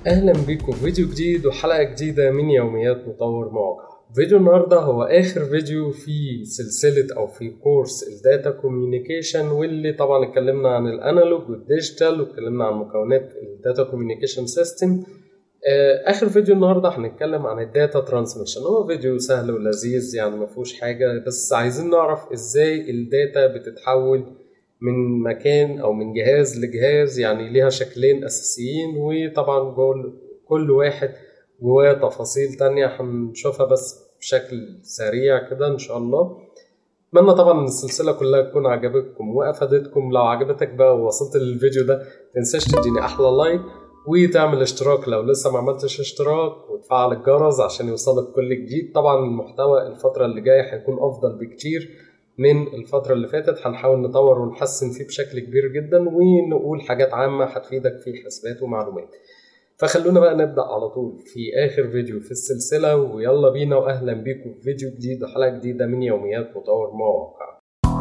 اهلا بيكم في فيديو جديد وحلقه جديده من يوميات مطور مواقع فيديو النهارده هو اخر فيديو في سلسله او في كورس الداتا كوميونيكيشن واللي طبعا اتكلمنا عن الانالوج والديجيتال واتكلمنا عن مكونات الداتا كوميونيكيشن سيستم اخر فيديو النهارده هنتكلم عن الداتا ترانسميشن هو فيديو سهل ولذيذ يعني ما فيهوش حاجه بس عايزين نعرف ازاي الداتا بتتحول من مكان او من جهاز لجهاز يعني ليها شكلين اساسيين وطبعا جول كل واحد جواه تفاصيل تانية هنشوفها بس بشكل سريع كده ان شاء الله اتمنى طبعا ان السلسله كلها تكون عجبتكم وافادتكم لو عجبتك بقى ووصلت للفيديو ده متنساش تديني احلى لايك وتعمل اشتراك لو لسه ما عملتش اشتراك وتفعل الجرس عشان يوصلك كل جديد طبعا المحتوى الفتره اللي جايه هيكون افضل بكتير من الفترة اللي فاتت هنحاول نطور ونحسن فيه بشكل كبير جدا ونقول حاجات عامة هتفيدك في حسابات ومعلومات فخلونا بقى نبدأ على طول في آخر فيديو في السلسلة ويلا بينا وأهلا بيكم في فيديو جديد وحلقة جديدة من يوميات مطور مواقع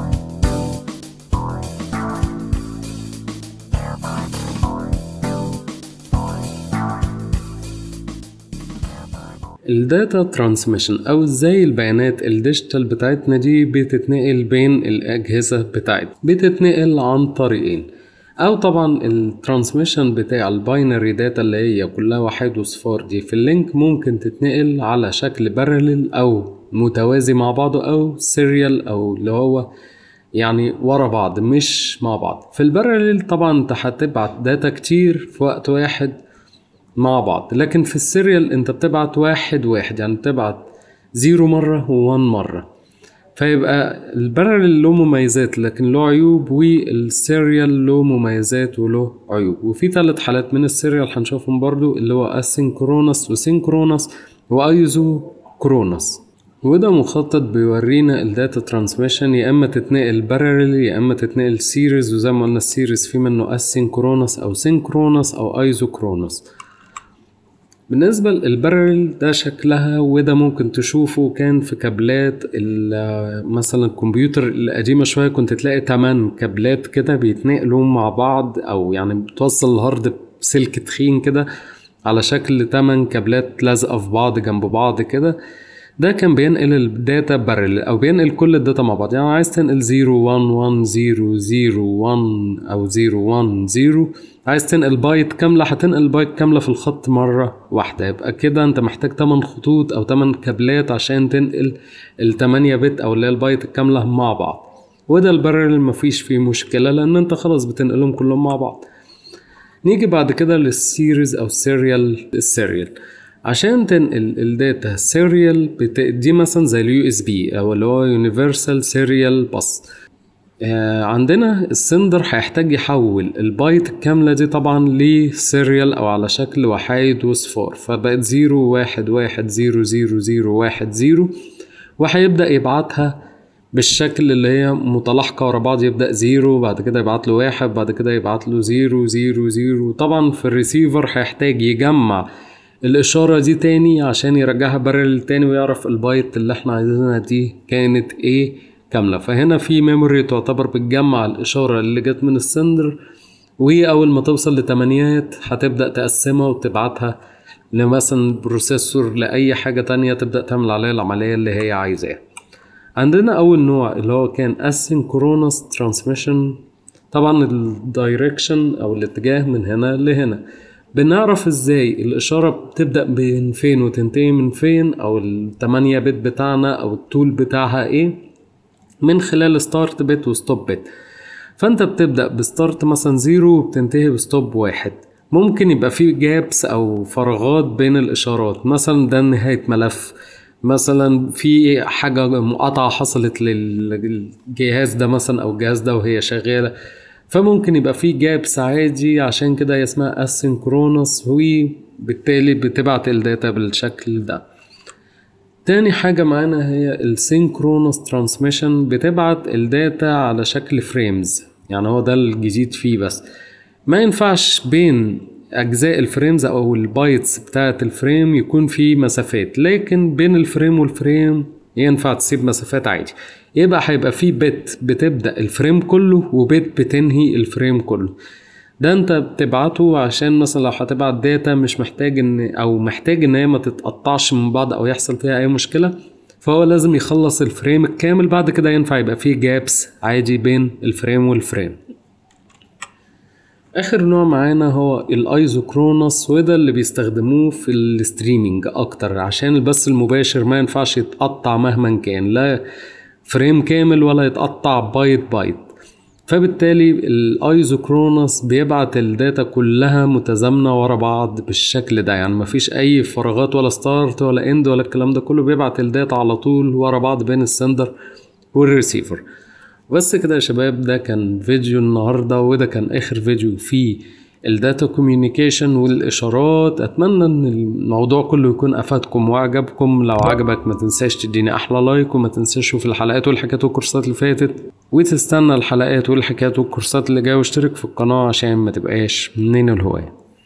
الداتا ترانسميشن او ازاي البيانات الديجيتال بتاعتنا دي بتتنقل بين الاجهزه بتاعتنا بتتنقل عن طريقين او طبعا الترانسميشن بتاع الباينري داتا اللي هي كلها واحد وصفار دي في اللينك ممكن تتنقل على شكل بارلل او متوازي مع بعضه او سيريال او اللي هو يعني ورا بعض مش مع بعض في البارلل طبعا انت هتبعت داتا كتير في وقت واحد مع بعض لكن في السيريال انت بتبعت واحد واحد يعني بتبعت زيرو مرة وان مرة فيبقى البارل له مميزات لكن له عيوب والسيريال له مميزات وله عيوب وفي ثلاث حالات من السيريال هنشوفهم برضو اللي هو اسينكرونس وسينكرونس وايزو كرونس وده مخطط بيورينا الداتا ترانسميشن يا اما تتنقل بارل يا اما تتنقل سيريز وزي ما قلنا السيريز في منه اسينكرونس او سينكرونس او ايزوكرونس بالنسبة للبارل ده شكلها وده ممكن تشوفه كان في كابلات مثلا الكمبيوتر القديمة شوية كنت تلاقي تمن كابلات كده بيتنقلوا مع بعض أو يعني بتوصل الهارد بسلك تخين كده على شكل تمن كابلات لازقة في بعض جنب بعض كده ده كان بينقل الداتا بارل او بينقل كل الداتا مع بعض يعني عايز تنقل 0 1 1 0 0 1 او 0 1 0 عايز تنقل بايت كاملة هتنقل بايت كاملة في الخط مرة واحدة يبقى كده انت محتاج 8 خطوط او 8 كابلات عشان تنقل ال 8 بت او اللي هي البايت الكاملة مع بعض وده البارل مفيش فيه مشكلة لان انت خلاص بتنقلهم كلهم مع بعض نيجي بعد كده للسيريز او السيريال السيريال عشان تنقل الداتا سيريال بت... دي مثلا زي اليو اس بي او اللي هو يونيفرسال سيريال باس عندنا السندر هيحتاج يحول البايت الكاملة دي طبعا لسيريال او على شكل وحايد وصفار فبقت زيرو واحد واحد زيرو زيرو زيرو واحد زيرو وهيبدأ يبعتها بالشكل اللي هي متلاحقة ورا بعض يبدأ زيرو بعد كده يبعت له واحد بعد كده يبعت له زيرو زيرو زيرو طبعا في الريسيفر هيحتاج يجمع الإشارة دي تاني عشان يرجعها بارل تاني ويعرف البايت اللي احنا عايزينها دي كانت ايه كاملة فهنا في ميموري تعتبر بتجمع الإشارة اللي جت من السندر وأول ما توصل لتمانيات هتبدأ تقسمها وتبعتها لمثلا بروسيسور لأي حاجة تانية تبدأ تعمل عليها العملية اللي هي عايزاها عندنا أول نوع اللي هو كان asynchronous transmission طبعا الدايركشن أو الاتجاه من هنا لهنا بنعرف ازاي الاشاره بتبدا من فين وتنتهي من فين او التمانية بت بتاعنا او التول بتاعها ايه من خلال ستارت بت وستوب بت فانت بتبدا بستارت مثلا زيرو وبتنتهي بستوب واحد ممكن يبقى في جابس او فراغات بين الاشارات مثلا ده نهايه ملف مثلا في حاجه مقاطعه حصلت للجهاز ده مثلا او الجهاز ده وهي شغاله فممكن يبقى في جابس عادي عشان كده هي اسمها اسينكرونس وبالتالي بتبعت الداتا بالشكل ده تاني حاجة معانا هي السينكرونس ترانسميشن بتبعت الداتا على شكل فريمز يعني هو ده الجديد فيه بس ما ينفعش بين أجزاء الفريمز أو البايتس بتاعة الفريم يكون في مسافات لكن بين الفريم والفريم ينفع تسيب مسافات عادي يبقى هيبقى في بت بتبدأ الفريم كله وبت بتنهي الفريم كله ده انت بتبعته عشان مثلا لو هتبعت داتا مش محتاج ان او محتاج ان هي ما تتقطعش من بعض او يحصل فيها اي مشكله فهو لازم يخلص الفريم الكامل بعد كده ينفع يبقى فيه جابس عادي بين الفريم والفريم اخر نوع معانا هو الايزوكرونس وده اللي بيستخدموه في الستريمينج اكتر عشان البث المباشر ما ينفعش يتقطع مهما كان لا فريم كامل ولا يتقطع بايت بايت فبالتالي الايزوكرونس بيبعت الداتا كلها متزامنه ورا بعض بالشكل ده يعني مفيش اي فراغات ولا ستارت ولا اند ولا الكلام ده كله بيبعت الداتا على طول ورا بعض بين السندر والريسيفر بس كده يا شباب ده كان فيديو النهاردة وده كان آخر فيديو فيه الداتا كوميونيكيشن والإشارات أتمنى إن الموضوع كله يكون أفادكم وعجبكم لو عجبك ما تنساش تديني أحلى لايك وما تنساش في الحلقات والحكايات والكورسات اللي فاتت وتستنى الحلقات والحكايات والكورسات اللي جاية واشترك في القناة عشان ما تبقاش منين الهواية